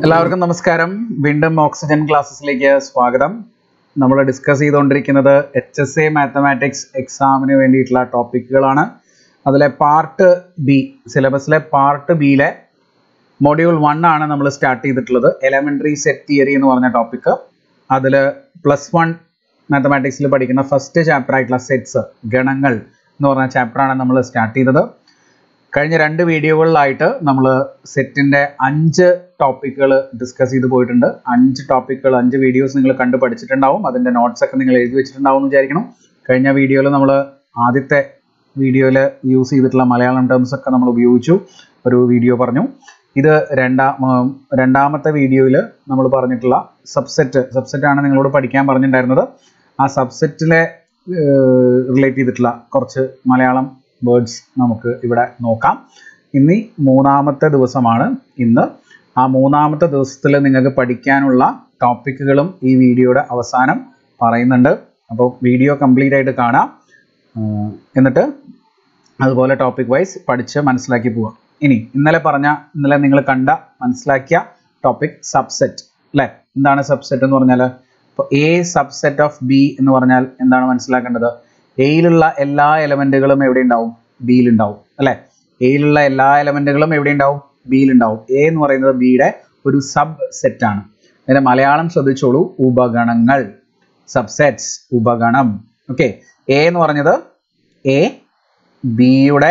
എല്ലാവർക്കും നമസ്കാരം വീണ്ടും ഓക്സിജൻ ക്ലാസ്സസിലേക്ക് സ്വാഗതം നമ്മൾ ഡിസ്കസ് ചെയ്തുകൊണ്ടിരിക്കുന്നത് എച്ച് എസ് എ മാത്തമാറ്റിക്സ് എക്സാമിന് വേണ്ടിയിട്ടുള്ള ടോപ്പിക്കുകളാണ് അതിലെ പാർട്ട് ബി സിലബസിലെ പാർട്ട് ബിയിലെ മൊഡ്യൂൾ വൺ ആണ് നമ്മൾ സ്റ്റാർട്ട് ചെയ്തിട്ടുള്ളത് എലമെന്ററി സെറ്റ് തിയറി എന്ന് പറഞ്ഞ ടോപ്പിക്ക് അതിൽ പ്ലസ് വൺ മാത്തമാറ്റിക്സിൽ പഠിക്കുന്ന ഫസ്റ്റ് ചാപ്റ്റർ ആയിട്ടുള്ള സെറ്റ്സ് ഗണങ്ങൾ എന്ന് പറഞ്ഞ ചാപ്റ്ററാണ് നമ്മൾ സ്റ്റാർട്ട് ചെയ്തത് കഴിഞ്ഞ രണ്ട് വീഡിയോകളിലായിട്ട് നമ്മൾ സെറ്റിന്റെ അഞ്ച് ടോപ്പിക്കുകൾ ഡിസ്കസ് ചെയ്ത് പോയിട്ടുണ്ട് അഞ്ച് ടോപ്പിക്കുകൾ അഞ്ച് വീഡിയോസ് നിങ്ങൾ കണ്ട് പഠിച്ചിട്ടുണ്ടാവും അതിന്റെ നോട്ട്സ് ഒക്കെ നിങ്ങൾ എഴുതി വെച്ചിട്ടുണ്ടാവും എന്ന് വിചാരിക്കണം കഴിഞ്ഞ വീഡിയോയിൽ നമ്മൾ ആദ്യത്തെ വീഡിയോയിൽ യൂസ് ചെയ്തിട്ടുള്ള മലയാളം ടേംസ് ഒക്കെ നമ്മൾ ഉപയോഗിച്ചു ഒരു വീഡിയോ പറഞ്ഞു ഇത് രണ്ടാം ഉം, രണ്ടാമത്തെ വീഡിയോയിൽ നമ്മൾ പറഞ്ഞിട്ടുള്ള സബ്സെറ്റ് സബ്സെറ്റ് ആണ് നിങ്ങളോട് പഠിക്കാൻ പറഞ്ഞിട്ടുണ്ടായിരുന്നത് ആ സബ്സെറ്റിലെ റിലേറ്റ് ചെയ്തിട്ടുള്ള കുറച്ച് മലയാളം വേർഡ്സ് നമുക്ക് ഇവിടെ നോക്കാം ഇനി മൂന്നാമത്തെ ദിവസമാണ് ഇന്ന് ആ മൂന്നാമത്തെ ദിവസത്തിൽ നിങ്ങൾക്ക് പഠിക്കാനുള്ള ടോപ്പിക്കുകളും ഈ വീഡിയോയുടെ അവസാനം പറയുന്നുണ്ട് അപ്പോൾ വീഡിയോ കംപ്ലീറ്റ് ആയിട്ട് കാണാം ആഹ് എന്നിട്ട് അതുപോലെ ടോപ്പിക് വൈസ് പഠിച്ച് മനസ്സിലാക്കി പോവാം ഇനി ഇന്നലെ പറഞ്ഞ ഇന്നലെ നിങ്ങൾ കണ്ട മനസ്സിലാക്കിയ ടോപ്പിക് സബ്സെറ്റ് അല്ലേ എന്താണ് സബ്സെറ്റ് എന്ന് പറഞ്ഞാൽ ഇപ്പോൾ എ സബ്സെറ്റ് ഓഫ് ബി എന്ന് പറഞ്ഞാൽ എന്താണ് മനസ്സിലാക്കേണ്ടത് എയിലുള്ള എല്ലാ എലമെന്റുകളും എവിടെ ഉണ്ടാവും ബിയിൽ ഉണ്ടാവും അല്ലേ എയിലുള്ള എല്ലാ എലമെന്റുകളും എവിടെ ഉണ്ടാവും ബിയിൽ ഉണ്ടാവും എ എന്ന് പറയുന്നത് ബിയുടെ ഒരു സബ് സെറ്റ് ആണ് അതിന്റെ മലയാളം ശ്രദ്ധിച്ചോളൂ ഉപഗണങ്ങൾ സബ്സെറ്റ്സ് ഉപഗണം ഓക്കെ എ എന്ന് പറഞ്ഞത് എ ബിയുടെ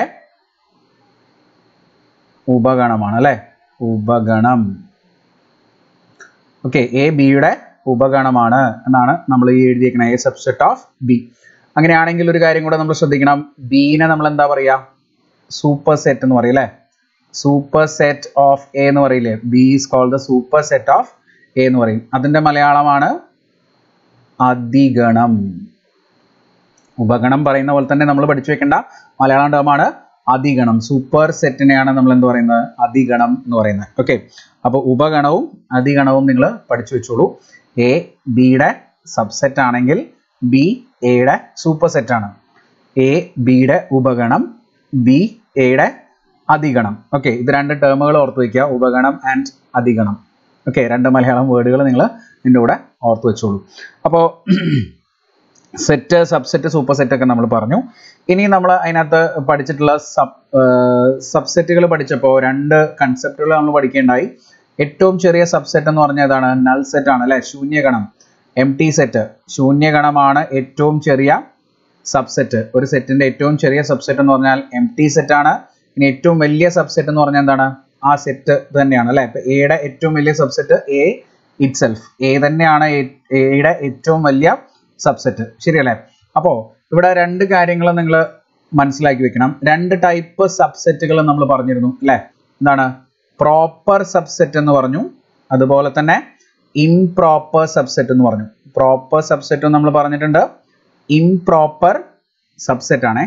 ഉപഗണമാണ് അല്ലെ ഉപഗണം ഓക്കെ എ ബിയുടെ ഉപഗണമാണ് എന്നാണ് നമ്മൾ ഈ എഴുതിയിരിക്കുന്നത് എ സബ്സെറ്റ് ഓഫ് ബി അങ്ങനെയാണെങ്കിൽ ഒരു കാര്യം കൂടെ നമ്മൾ ശ്രദ്ധിക്കണം ബീനെ നമ്മൾ എന്താ പറയാ സൂപ്പർ സെറ്റ് എന്ന് പറയും അല്ലേ സൂപ്പർ സെറ്റ് ഓഫ് എ എന്ന് പറയില്ലേ B is called the superset of A എന്ന് പറയും അതിന്റെ മലയാളമാണ് അധിഗണം ഉപഗണം പറയുന്ന പോലെ തന്നെ നമ്മൾ പഠിച്ചു വെക്കേണ്ട മലയാളം ടേമാണ് അധിഗണം സൂപ്പർ സെറ്റിനെയാണ് നമ്മൾ എന്ത് പറയുന്നത് അധിഗണം എന്ന് പറയുന്നത് ഓക്കെ അപ്പോൾ ഉപഗണവും അധിഗണവും നിങ്ങൾ പഠിച്ചു വെച്ചോളൂ എ ബിയുടെ സബ്സെറ്റ് ആണെങ്കിൽ ബി എയുടെ സൂപ്പർ സെറ്റ് ആണ് എ ബിയുടെ ഉപഗണം ബി എയുടെ അധിഗണം ഓക്കെ ഇത് രണ്ട് ടേമുകൾ ഓർത്ത് വയ്ക്കുക ഉപഗണം ആൻഡ് അധിഗണം ഓക്കെ രണ്ട് മലയാളം വേർഡുകൾ നിങ്ങൾ ഇതിൻ്റെ കൂടെ ഓർത്ത് വെച്ചോളൂ അപ്പോൾ സെറ്റ് സബ്സെറ്റ് സൂപ്പർ സെറ്റ് ഒക്കെ നമ്മൾ പറഞ്ഞു ഇനി നമ്മൾ അതിനകത്ത് പഠിച്ചിട്ടുള്ള സബ് സബ്സെറ്റുകൾ പഠിച്ചപ്പോൾ രണ്ട് കൺസെപ്റ്റുകൾ നമ്മൾ പഠിക്കേണ്ടായി ഏറ്റവും ചെറിയ സബ്സെറ്റ് എന്ന് പറഞ്ഞാൽ ഏതാണ് നൾ സെറ്റ് ആണ് അല്ലെ ശൂന്യഗണം എം ടി സെറ്റ് ശൂന്യഗണമാണ് ഏറ്റവും ചെറിയ സബ്സെറ്റ് ഒരു സെറ്റിന്റെ ഏറ്റവും ചെറിയ സബ്സെറ്റ് എന്ന് പറഞ്ഞാൽ എം ടി സെറ്റ് ആണ് ഇനി ഏറ്റവും വലിയ സബ്സെറ്റ് എന്ന് പറഞ്ഞാൽ എന്താണ് ആ സെറ്റ് തന്നെയാണ് അല്ലെ ഇപ്പൊ എയുടെ ഏറ്റവും വലിയ subset A itself A തന്നെയാണ് എയുടെ ഏറ്റവും വലിയ സബ്സെറ്റ് ശരിയല്ലേ അപ്പോ ഇവിടെ രണ്ട് കാര്യങ്ങൾ നിങ്ങൾ മനസ്സിലാക്കി വെക്കണം രണ്ട് ടൈപ്പ് സബ്സെറ്റുകൾ നമ്മൾ പറഞ്ഞിരുന്നു അല്ലെ എന്താണ് പ്രോപ്പർ സബ്സെറ്റ് എന്ന് പറഞ്ഞു അതുപോലെ തന്നെ ഇംപ്രോപ്പർ സബ്സെറ്റ് എന്ന് പറഞ്ഞു പ്രോപ്പർ സബ്സെറ്റ് നമ്മൾ പറഞ്ഞിട്ടുണ്ട് ഇംപ്രോപ്പർ സബ്സെറ്റ് ആണേ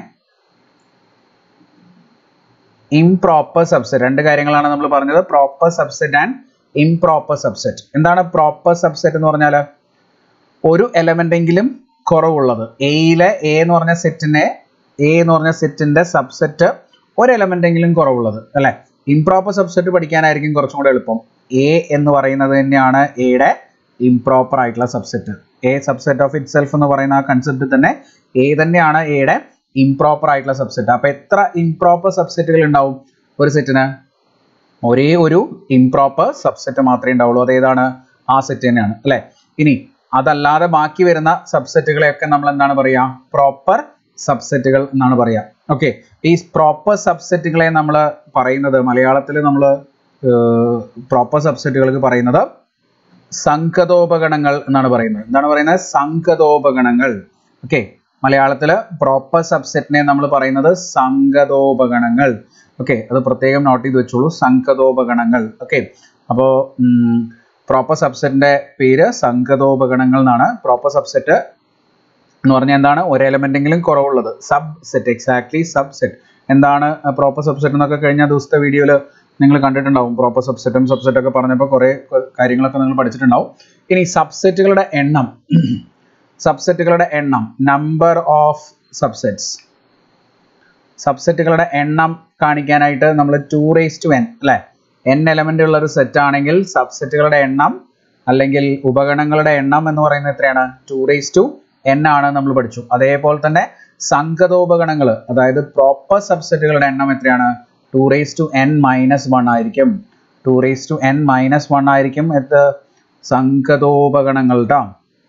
ഇംപ്രോപ്പർ സബ്സെറ്റ് രണ്ട് കാര്യങ്ങളാണ് നമ്മൾ പറഞ്ഞത് proper subset and improper subset എന്താണ് പ്രോപ്പർ സബ്സെറ്റ് എന്ന് പറഞ്ഞാൽ ഒരു എലമെന്റ് എങ്കിലും കുറവുള്ളത് എയിലെ എ എന്ന് പറഞ്ഞ സെറ്റിനെ എ എന്ന് പറഞ്ഞ സെറ്റിന്റെ സബ്സെറ്റ് ഒരു എലമെന്റ് എങ്കിലും കുറവുള്ളത് അല്ലെ ഇംപ്രോപ്പർ സബ്സെറ്റ് പഠിക്കാനായിരിക്കും കുറച്ചും കൂടെ എളുപ്പം എ എന്ന് പറയുന്നത് തന്നെയാണ് എയുടെ ഇംപ്രോപ്പർ ആയിട്ടുള്ള subset A subset of itself എന്ന് പറയുന്ന ആ കൺസെപ്റ്റ് തന്നെ എ തന്നെയാണ് എയുടെ ഇംപ്രോപ്പർ ആയിട്ടുള്ള സബ്സെറ്റ് അപ്പൊ എത്ര ഇംപ്രോപ്പർ സബ്സെറ്റുകൾ ഉണ്ടാവും ഒരു സെറ്റിന് ഒരേ ഒരു ഇംപ്രോപ്പർ സബ്സെറ്റ് മാത്രമേ ഉണ്ടാവുള്ളൂ അത് ഏതാണ് ആ സെറ്റ് തന്നെയാണ് അല്ലെ ഇനി അതല്ലാതെ ബാക്കി വരുന്ന സബ്സെറ്റുകളെയൊക്കെ നമ്മൾ എന്താണ് പറയുക പ്രോപ്പർ സബ്സെറ്റുകൾ എന്നാണ് പറയുക ഓക്കെ ഈ പ്രോപ്പർ സബ്സെറ്റുകളെ നമ്മൾ പറയുന്നത് മലയാളത്തിൽ നമ്മൾ പ്രോപ്പർ സബ്സെറ്റുകൾക്ക് പറയുന്നത് സംഗതോപഗണങ്ങൾ എന്നാണ് പറയുന്നത് എന്താണ് പറയുന്നത് സംഗതോപഗണങ്ങൾ ഓക്കെ മലയാളത്തിൽ പ്രോപ്പർ സബ്സെറ്റിനെ നമ്മൾ പറയുന്നത് സംഗതോപഗണങ്ങൾ ഓക്കെ അത് പ്രത്യേകം നോട്ട് ചെയ്ത് വെച്ചോളൂ സംഗതോപഗണങ്ങൾ ഓക്കെ അപ്പോൾ പ്രോപ്പർ സബ്സെറ്റിന്റെ പേര് സംഗതോപഗണങ്ങൾ എന്നാണ് പ്രോപ്പർ സബ്സെറ്റ് എന്ന് പറഞ്ഞാൽ എന്താണ് ഒരു എലമെന്റെങ്കിലും കുറവുള്ളത് subset exactly subset എന്താണ് പ്രോപ്പർ സബ്സെറ്റ് എന്നൊക്കെ കഴിഞ്ഞ ദിവസത്തെ വീഡിയോയിൽ നിങ്ങൾ കണ്ടിട്ടുണ്ടാവും പ്രോപ്പർ സബ്സെറ്റും സബ്സെറ്റ് ഒക്കെ പറഞ്ഞപ്പോൾ കുറേ കാര്യങ്ങളൊക്കെ നിങ്ങൾ പഠിച്ചിട്ടുണ്ടാവും ഇനി സബ്സെറ്റുകളുടെ എണ്ണം സബ്സെറ്റുകളുടെ എണ്ണം നമ്പർ ഓഫ് സബ്സെറ്റ്സ് സബ്സെറ്റുകളുടെ എണ്ണം കാണിക്കാനായിട്ട് നമ്മൾ ടു റേസ് ടു എൻ അല്ലെ എൻ എലമെന്റ് ഉള്ള ഒരു സെറ്റ് ആണെങ്കിൽ സബ്സെറ്റുകളുടെ എണ്ണം അല്ലെങ്കിൽ ഉപഗണങ്ങളുടെ എണ്ണം എന്ന് പറയുന്നത് എത്രയാണ് ടു റേസ് ടു എൻ ആണ് നമ്മൾ പഠിച്ചു അതേപോലെ തന്നെ സംഗതോപഗണങ്ങൾ അതായത് പ്രോപ്പർ സബ്സെറ്റുകളുടെ എണ്ണം എത്രയാണ് two raise to n minus one ആയിരിക്കും two raise to n minus one ആയിരിക്കും എത്ത് സംഗതോപഗണങ്ങൾ ട്ടോ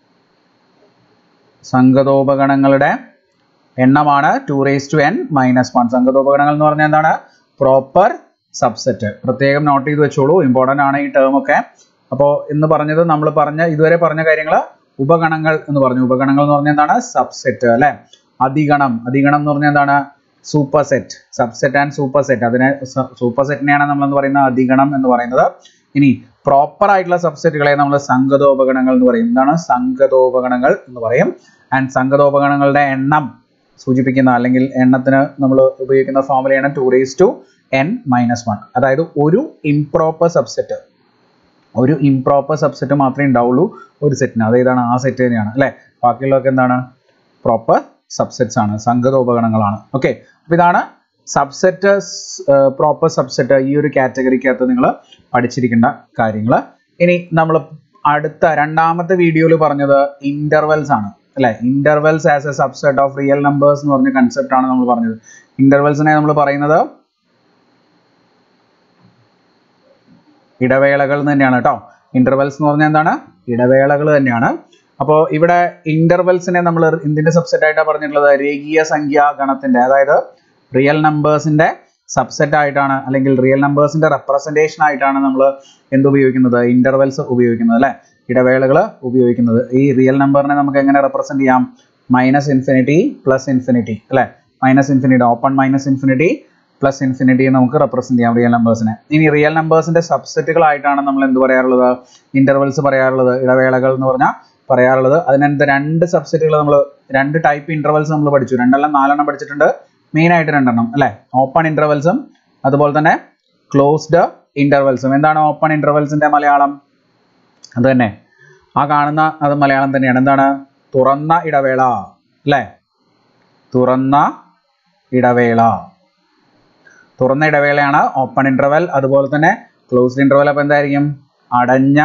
സംഗതോപഗണങ്ങളുടെ എണ്ണമാണ് two raise to n minus one സംഗതോപഗണങ്ങൾ എന്ന് പറഞ്ഞാൽ എന്താണ് പ്രോപ്പർ സബ്സെറ്റ് പ്രത്യേകം നോട്ട് ചെയ്ത് വെച്ചോളൂ ഇമ്പോർട്ടൻ്റ് ആണ് ഈ ടേം ഒക്കെ അപ്പോൾ ഇന്ന് പറഞ്ഞത് നമ്മൾ പറഞ്ഞ ഇതുവരെ പറഞ്ഞ കാര്യങ്ങൾ ഉപഗണങ്ങൾ എന്ന് പറഞ്ഞു ഉപഗണങ്ങൾ എന്ന് പറഞ്ഞാൽ എന്താണ് സബ്സെറ്റ് അല്ലെ അധിഗണം അധിഗണം എന്ന് പറഞ്ഞാൽ എന്താണ് superset subset and superset അതിനെ സൂപ്പർ സെറ്റിനെയാണ് നമ്മൾ എന്ന് പറയുന്നത് അധിഗണം എന്ന് പറയുന്നത് ഇനി പ്രോപ്പർ ആയിട്ടുള്ള സബ്സെറ്റുകളെ നമ്മൾ സംഗതോപഗണങ്ങൾ എന്ന് പറയും എന്താണ് സംഗതോപഗണങ്ങൾ എന്ന് പറയും ആൻഡ് സംഗതോപഗണങ്ങളുടെ എണ്ണം സൂചിപ്പിക്കുന്ന അല്ലെങ്കിൽ എണ്ണത്തിന് നമ്മൾ ഉപയോഗിക്കുന്ന ഫോമുലയാണ് two raise to n minus one അതായത് ഒരു ഇംപ്രോപ്പർ സബ്സെറ്റ് ഒരു ഇംപ്രോപ്പർ സബ്സെറ്റ് മാത്രമേ ഉണ്ടാവുള്ളൂ ഒരു സെറ്റിന് അതേതാണ് ആ സെറ്റ് തന്നെയാണ് അല്ലേ ബാക്കിയുള്ളതൊക്കെ എന്താണ് പ്രോപ്പർ സബ്സെറ്റ്സ് ആണ് സംഗതോപകരണങ്ങളാണ് ഓക്കെ അപ്പോൾ ഇതാണ് സബ്സെറ്റ് പ്രോപ്പർ സബ്സെറ്റ് ഈ ഒരു കാറ്റഗറിക്കകത്ത് നിങ്ങൾ പഠിച്ചിരിക്കേണ്ട കാര്യങ്ങൾ ഇനി നമ്മൾ അടുത്ത രണ്ടാമത്തെ വീഡിയോയിൽ പറഞ്ഞത് ഇന്റർവെൽസ് ആണ് അല്ലെ intervals as a subset of real numbers എന്ന് പറഞ്ഞ കൺസെപ്റ്റ് ആണ് നമ്മൾ പറഞ്ഞത് ഇന്റർവെൽസിനെ നമ്മൾ പറയുന്നത് ഇടവേളകൾ എന്ന് തന്നെയാണ് കേട്ടോ ഇന്റർവെൽസ് എന്ന് പറഞ്ഞാൽ എന്താണ് ഇടവേളകൾ തന്നെയാണ് അപ്പോൾ ഇവിടെ ഇന്റർവെൽസിനെ നമ്മൾ എന്തിന്റെ സബ്സെറ്റ് ആയിട്ടാണ് പറഞ്ഞിട്ടുള്ളത് രേഖീയ സംഖ്യാ ഗണത്തിന്റെ അതായത് റിയൽ നമ്പേഴ്സിന്റെ സബ്സെറ്റ് ആയിട്ടാണ് അല്ലെങ്കിൽ റിയൽ നമ്പേഴ്സിന്റെ റെപ്രസെന്റേഷൻ ആയിട്ടാണ് നമ്മൾ എന്ത് ഉപയോഗിക്കുന്നത് ഇന്റർവെൽസ് ഉപയോഗിക്കുന്നത് അല്ലെ ഇടവേളകൾ ഉപയോഗിക്കുന്നത് ഈ റിയൽ നമ്പറിനെ നമുക്ക് എങ്ങനെ റെപ്രസെന്റ് ചെയ്യാം മൈനസ് ഇൻഫിനിറ്റി പ്ലസ് ഇൻഫിനിറ്റി അല്ലെ minus infinity open minus infinity plus infinity നമുക്ക് റെപ്രസെന്റ് ചെയ്യാം റിയൽ നമ്പേഴ്സിനെ ഇനി റിയൽ നമ്പേഴ്സിന്റെ സബ്സെറ്റുകളായിട്ടാണ് നമ്മൾ എന്ത് പറയാറുള്ളത് ഇന്റർവെൽസ് പറയാറുള്ളത് ഇടവേളകൾ എന്ന് പറഞ്ഞാൽ പറയാറുള്ളത് അതിനകത്ത് രണ്ട് സബ്സെറ്റുകൾ നമ്മൾ രണ്ട് ടൈപ്പ് ഇന്റർവെൽസ് നമ്മൾ പഠിച്ചു രണ്ടെണ്ണം നാലെണ്ണം പഠിച്ചിട്ടുണ്ട് മെയിൻ ആയിട്ട് രണ്ടെണ്ണം അല്ലെ ഓപ്പൺ ഇന്റർവെൽസും അതുപോലെ തന്നെ ക്ലോസ്ഡ് ഇന്റർവെൽസും എന്താണ് ഓപ്പൺ ഇന്റർവെൽസിന്റെ മലയാളം അത് തന്നെ ആ കാണുന്ന അത് മലയാളം തന്നെയാണ് എന്താണ് തുറന്ന ഇടവേള അല്ലേ തുറന്ന ഇടവേള തുറന്ന ഇടവേളയാണ് ഓപ്പൺ ഇന്റർവെൽ അതുപോലെ തന്നെ ക്ലോസ്ഡ് ഇന്റർവെൽ അപ്പോൾ എന്തായിരിക്കും അടഞ്ഞ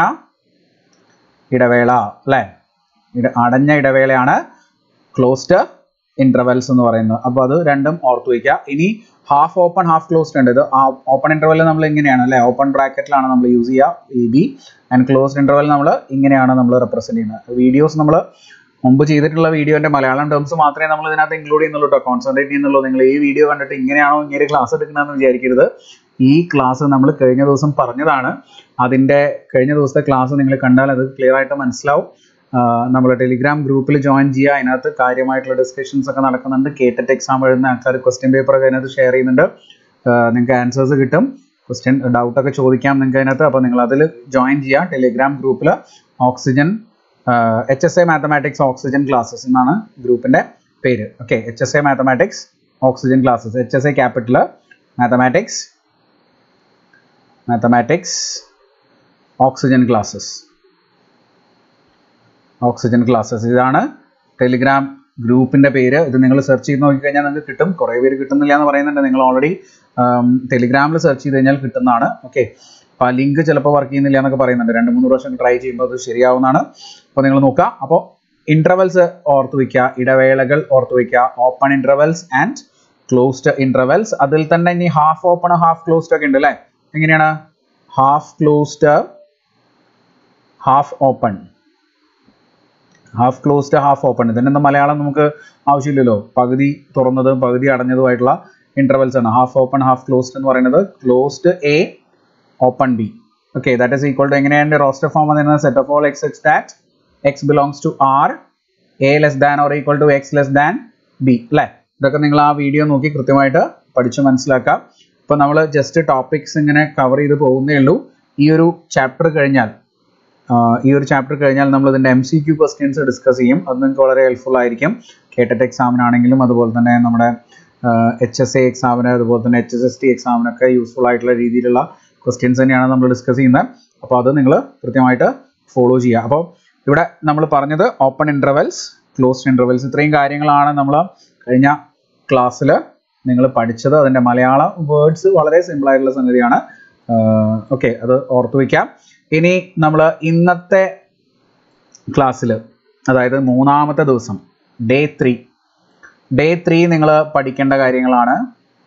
ഇടവേള അല്ലേ ഇട അടഞ്ഞ ഇടവേളയാണ് ക്ലോസ്ഡ് ഇന്റർവെൽസ് എന്ന് പറയുന്നത് അപ്പോൾ അത് രണ്ടും ഓർത്ത് വയ്ക്കുക ഇനി ഹാഫ് ഓപ്പൺ ഹാഫ് ക്ലോസ്ഡ് ഉണ്ട് ഇത് ഓപ്പൺ ഇന്റർവെൽ നമ്മൾ ഇങ്ങനെയാണ് അല്ലേ ഓപ്പൺ ബ്രാക്കറ്റിലാണ് നമ്മൾ യൂസ് ചെയ്യുക E B and closed interval നമ്മൾ ഇങ്ങനെയാണ് നമ്മൾ റെപ്രസെന്റ് ചെയ്യുന്നത് വീഡിയോസ് നമ്മൾ മുമ്പ് ചെയ്തിട്ടുള്ള വീഡിയോന്റെ മലയാളം ടേംസ് മാത്രമേ നമ്മൾ ഇതിനകത്ത് ഇൻക്ലൂഡ് ചെയ്യുന്നുള്ളൂ കേട്ടോ കോൺസെൻട്രേറ്റ് ചെയ്യുന്നുള്ളൂ നിങ്ങൾ ഈ വീഡിയോ കണ്ടിട്ട് ഇങ്ങനെയാണോ ഇങ്ങനെ ക്ലാസ് എടുക്കണമെന്ന് വിചാരിക്കരുത് ഈ ക്ലാസ് നമ്മൾ കഴിഞ്ഞ ദിവസം പറഞ്ഞതാണ് അതിൻ്റെ കഴിഞ്ഞ ദിവസത്തെ ക്ലാസ് നിങ്ങൾ കണ്ടാൽ അത് ക്ലിയർ ആയിട്ട് മനസ്സിലാവും നമ്മൾ ടെലിഗ്രാം ഗ്രൂപ്പിൽ ജോയിൻ ചെയ്യുക അതിനകത്ത് കാര്യമായിട്ടുള്ള ഡിസ്കഷൻസ് ഒക്കെ നടക്കുന്നുണ്ട് കേട്ടറ്റ് എക്സാം എഴുതുന്ന ആൾക്കാർ ക്വസ്റ്റ്യൻ പേപ്പർ ഒക്കെ അതിനകത്ത് ഷെയർ ചെയ്യുന്നുണ്ട് നിങ്ങൾക്ക് ആൻസേഴ്സ് കിട്ടും ക്വസ്റ്റ്യൻ ഡൗട്ടൊക്കെ ചോദിക്കാം നിങ്ങൾക്ക് അതിനകത്ത് അപ്പോൾ നിങ്ങൾ അതിൽ ജോയിൻ ചെയ്യുക ടെലിഗ്രാം ഗ്രൂപ്പിൽ oxygen H S A mathematics oxygen classes എന്നാണ് ഗ്രൂപ്പിൻ്റെ പേര് okay H S A mathematics oxygen classes H S A capital mathematics mathematics oxygen classes oxygen classes ഇതാണ് ടെലിഗ്രാം ഗ്രൂപ്പിന്റെ പേര് ഇത് നിങ്ങൾ സെർച്ച് ചെയ്ത് നോക്കിക്കഴിഞ്ഞാൽ നിങ്ങൾക്ക് കിട്ടും കുറേ പേര് കിട്ടുന്നില്ല എന്ന് പറയുന്നുണ്ട് നിങ്ങൾ ഓൾറെഡി ടെലിഗ്രാമിൽ സെർച്ച് ചെയ്ത് കഴിഞ്ഞാൽ കിട്ടുന്നതാണ് ഓക്കെ അപ്പോൾ ആ ലിങ്ക് ചിലപ്പോൾ വർക്ക് ചെയ്യുന്നില്ല എന്നൊക്കെ പറയുന്നുണ്ട് രണ്ട് മൂന്ന് പ്രാവശ്യം ട്രൈ ചെയ്യുമ്പോൾ അത് ശരിയാവുന്നതാണ് അപ്പോൾ നിങ്ങൾ നോക്കുക അപ്പോൾ ഇന്റർവെൽസ് ഓർത്ത് വയ്ക്കുക ഇടവേളകൾ ഓർത്ത് വയ്ക്കുക open intervals and closed intervals അതിൽ തന്നെ ഇനി ഹാഫ് ഓപ്പൺ ഹാഫ് ക്ലോസ്ഡ് ഒക്കെ ഉണ്ട് അല്ലേ എങ്ങനെയാണ് half closed half open half closed half open ഇതിൻ്റെ മലയാളം നമുക്ക് ആവശ്യമില്ലല്ലോ പകുതി തുറന്നതും പകുതി അടഞ്ഞതുമായിട്ടുള്ള ഇന്റർവെൽസ് ആണ് ഹാഫ് ഓപ്പൺ ഹാഫ് ക്ലോസ്ഡ് എന്ന് പറയുന്നത് closed A open B okay that is equal to എങ്ങനെയാണ് റോസ്റ്റർ ഫോം വന്നിരുന്നത് set of all x H that x belongs to R A less than or equal to x less than B അല്ലേ ഇതൊക്കെ നിങ്ങൾ ആ video നോക്കി കൃത്യമായിട്ട് പഠിച്ച് മനസ്സിലാക്കാം ഇപ്പോൾ നമ്മൾ ജസ്റ്റ് ടോപ്പിക്സ് ഇങ്ങനെ കവർ ചെയ്ത് പോകുന്നേ ഉള്ളൂ ഈ ഒരു ചാപ്റ്റർ കഴിഞ്ഞാൽ ഈ ഒരു ചാപ്റ്റർ കഴിഞ്ഞാൽ നമ്മൾ ഇതിൻ്റെ M C Q questions discuss ചെയ്യും അത് നിങ്ങൾക്ക് വളരെ ഹെൽപ്ഫുൾ ആയിരിക്കും കേട്ടറ്റ് എക്സാമിനാണെങ്കിലും അതുപോലെ തന്നെ നമ്മുടെ എച്ച് എസ് എ എക്സാമിന് അതുപോലെ തന്നെ എച്ച് എസ് എസ് ടി എക്സാമിനൊക്കെ യൂസ്ഫുൾ ആയിട്ടുള്ള രീതിയിലുള്ള ക്വസ്റ്റ്യൻസ് തന്നെയാണ് നമ്മൾ ഡിസ്കസ് ചെയ്യുന്നത് അപ്പോൾ അത് നിങ്ങൾ കൃത്യമായിട്ട് ഫോളോ ചെയ്യുക അപ്പോൾ ഇവിടെ നമ്മൾ പറഞ്ഞത് ഓപ്പൺ ഇൻ്റർവെൽസ് ക്ലോസ്ഡ് ഇൻ്റർവെൽസ് ഇത്രയും കാര്യങ്ങളാണ് നമ്മൾ കഴിഞ്ഞ ക്ലാസ്സിൽ നിങ്ങൾ പഠിച്ചത് അതിൻ്റെ മലയാള വേർഡ്സ് വളരെ സിമ്പിൾ ആയിട്ടുള്ള സംഗതിയാണ് ഓക്കെ അത് ഓർത്തു വയ്ക്കാം ഇനി നമ്മൾ ഇന്നത്തെ ക്ലാസ്സിൽ അതായത് മൂന്നാമത്തെ ദിവസം ഡേ ത്രീ ഡേ ത്രീ നിങ്ങൾ പഠിക്കേണ്ട കാര്യങ്ങളാണ്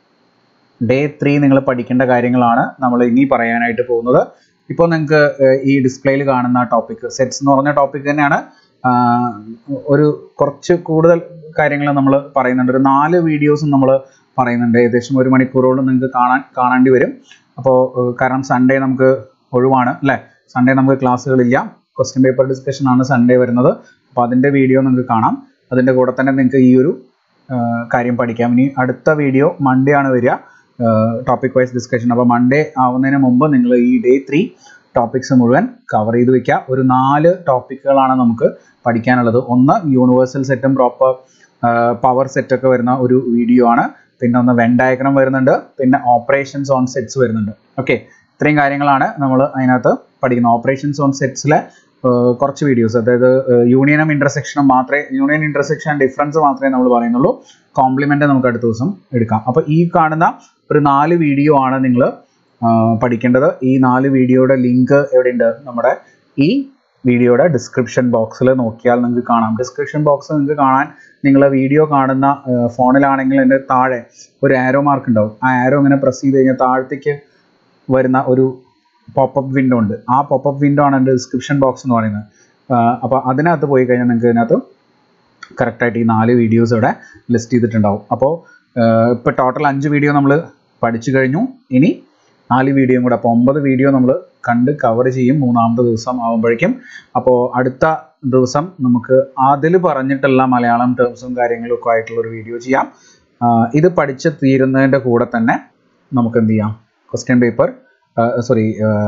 ഡേ ത്രീ നിങ്ങൾ പഠിക്കേണ്ട കാര്യങ്ങളാണ് നമ്മൾ ഇനി പറയാനായിട്ട് പോകുന്നത് ഇപ്പോൾ നിങ്ങൾക്ക് ഈ ഡിസ്പ്ലേയിൽ കാണുന്ന ടോപ്പിക് സെറ്റ്സ് എന്ന് പറഞ്ഞ ടോപ്പിക് തന്നെയാണ് ആഹ് ഒരു കുറച്ച് കൂടുതൽ കാര്യങ്ങൾ നമ്മൾ പറയുന്നുണ്ട് ഒരു നാല് വീഡിയോസും നമ്മൾ പറയുന്നുണ്ട് ഏകദേശം ഒരു മണിക്കൂറോളം നിങ്ങൾക്ക് കാണാൻ കാണേണ്ടി വരും അപ്പോൾ കാരണം സൺഡേ നമുക്ക് ഒഴിവാണ് അല്ലേ സൺഡേ നമുക്ക് ക്ലാസ്സുകളില്ല ക്വസ്റ്റ്യൻ പേപ്പർ ഡിസ്കഷൻ ആണ് സൺഡേ വരുന്നത് അപ്പോൾ അതിൻ്റെ വീഡിയോ നിങ്ങൾക്ക് കാണാം അതിൻ്റെ കൂടെ തന്നെ നിങ്ങൾക്ക് ഈ ഒരു ആഹ് കാര്യം പഠിക്കാം ഇനി അടുത്ത വീഡിയോ മൺഡേ ആണ് വരിക ടോപ്പിക് വൈസ് ഡിസ്കഷൻ അപ്പോൾ മൺഡേ ആവുന്നതിന് മുമ്പ് നിങ്ങൾ ഈ ഡേ ത്രീ ടോപ്പിക്സ് മുഴുവൻ കവർ ചെയ്ത് വെക്കുക ഒരു നാല് ടോപ്പിക്കുകളാണ് നമുക്ക് പഠിക്കാനുള്ളത് ഒന്ന് യൂണിവേഴ്സൽ സെറ്റും പ്രോപ്പർ പവർ സെറ്റൊക്കെ വരുന്ന ഒരു വീഡിയോ ആണ് പിന്നെ ഒന്ന് വെൻ ഡയഗ്രാം വരുന്നുണ്ട് പിന്നെ ഓപ്പറേഷൻസ് ഓൺ സെറ്റ്സ് വരുന്നുണ്ട് ഓക്കെ ഇത്രയും കാര്യങ്ങളാണ് നമ്മൾ അതിനകത്ത് പഠിക്കുന്നത് ഓപ്പറേഷൻസ് ഓൺ സെറ്റ്സിലെ കുറച്ച് വീഡിയോസ് അതായത് യൂണിയനും ഇൻ്റർസെക്ഷനും മാത്രമേ യൂണിയൻ ഇൻ്റർസെക്ഷൻ ഡിഫറൻസ് മാത്രമേ നമ്മൾ പറയുന്നുള്ളൂ കോംപ്ലിമെൻ്റ് നമുക്ക് അടുത്ത ദിവസം എടുക്കാം അപ്പോൾ ഈ കാണുന്ന ഒരു നാല് വീഡിയോ ആണ് നിങ്ങൾ പഠിക്കേണ്ടത് ഈ നാല് വീഡിയോയുടെ ലിങ്ക് എവിടെയുണ്ട് നമ്മുടെ ഈ വീഡിയോയുടെ ഡിസ്ക്രിപ്ഷൻ ബോക്സിൽ നോക്കിയാൽ നിങ്ങൾക്ക് കാണാം ഡിസ്ക്രിപ്ഷൻ ബോക്സ് നിങ്ങൾക്ക് കാണാൻ നിങ്ങൾ വീഡിയോ കാണുന്ന ഫോണിലാണെങ്കിൽ അതിൻ്റെ താഴെ ഒരു ആരോ മാർക്ക് ഉണ്ടാവും ആ ആരോ ഇങ്ങനെ പ്രസ് ചെയ്ത് കഴിഞ്ഞാൽ താഴത്തേക്ക് വരുന്ന ഒരു പോപ്പപ്പ് വിൻഡോ ഉണ്ട് ആ പോപ്പപ്പ് വിൻഡോ ആണ് എൻ്റെ ഡിസ്ക്രിപ്ഷൻ ബോക്സ് എന്ന് പറയുന്നത് അപ്പോൾ അതിനകത്ത് പോയി കഴിഞ്ഞാൽ നിങ്ങൾക്ക് ഇതിനകത്ത് കറക്റ്റായിട്ട് ഈ നാല് വീഡിയോസ് ഇവിടെ ലിസ്റ്റ് ചെയ്തിട്ടുണ്ടാവും അപ്പോൾ ഇപ്പോൾ ടോട്ടൽ അഞ്ച് വീഡിയോ നമ്മൾ പഠിച്ചു കഴിഞ്ഞു ഇനി നാല് വീഡിയോയും കൂടെ അപ്പോൾ ഒമ്പത് വീഡിയോ നമ്മൾ കണ്ട് കവർ ചെയ്യും മൂന്നാമത്തെ ദിവസം ആകുമ്പോഴേക്കും അപ്പോൾ അടുത്ത ദിവസം നമുക്ക് അതിൽ പറഞ്ഞിട്ടുള്ള മലയാളം ടേംസും കാര്യങ്ങളും ഒക്കെ ആയിട്ടുള്ള ഒരു വീഡിയോ ചെയ്യാം ഇത് പഠിച്ച് തീരുന്നതിൻ്റെ കൂടെ തന്നെ നമുക്ക് എന്ത് ചെയ്യാം ക്വസ്റ്റ്യൻ പേപ്പർ സോറി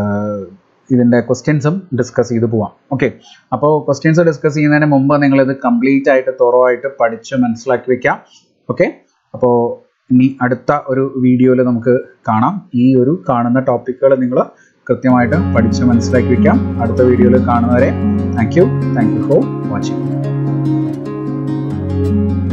ഇതിൻ്റെ ക്വസ്റ്റ്യൻസും ഡിസ്കസ് ചെയ്ത് പോവാം ഓക്കെ അപ്പോൾ ക്വസ്റ്റ്യൻസ് ഡിസ്കസ് ചെയ്യുന്നതിന് മുമ്പ് നിങ്ങളിത് കംപ്ലീറ്റ് ആയിട്ട് തുറവായിട്ട് പഠിച്ച് മനസ്സിലാക്കി വെക്കാം ഓക്കെ അപ്പോൾ ഇനി അടുത്ത ഒരു വീഡിയോയിൽ നമുക്ക് കാണാം ഈ ഒരു കാണുന്ന ടോപ്പിക്കുകൾ നിങ്ങൾ കൃത്യമായിട്ട് പഠിച്ച് മനസ്സിലാക്കി വെക്കാം അടുത്ത വീഡിയോയിൽ കാണുന്നവരെ thank you thank you for watching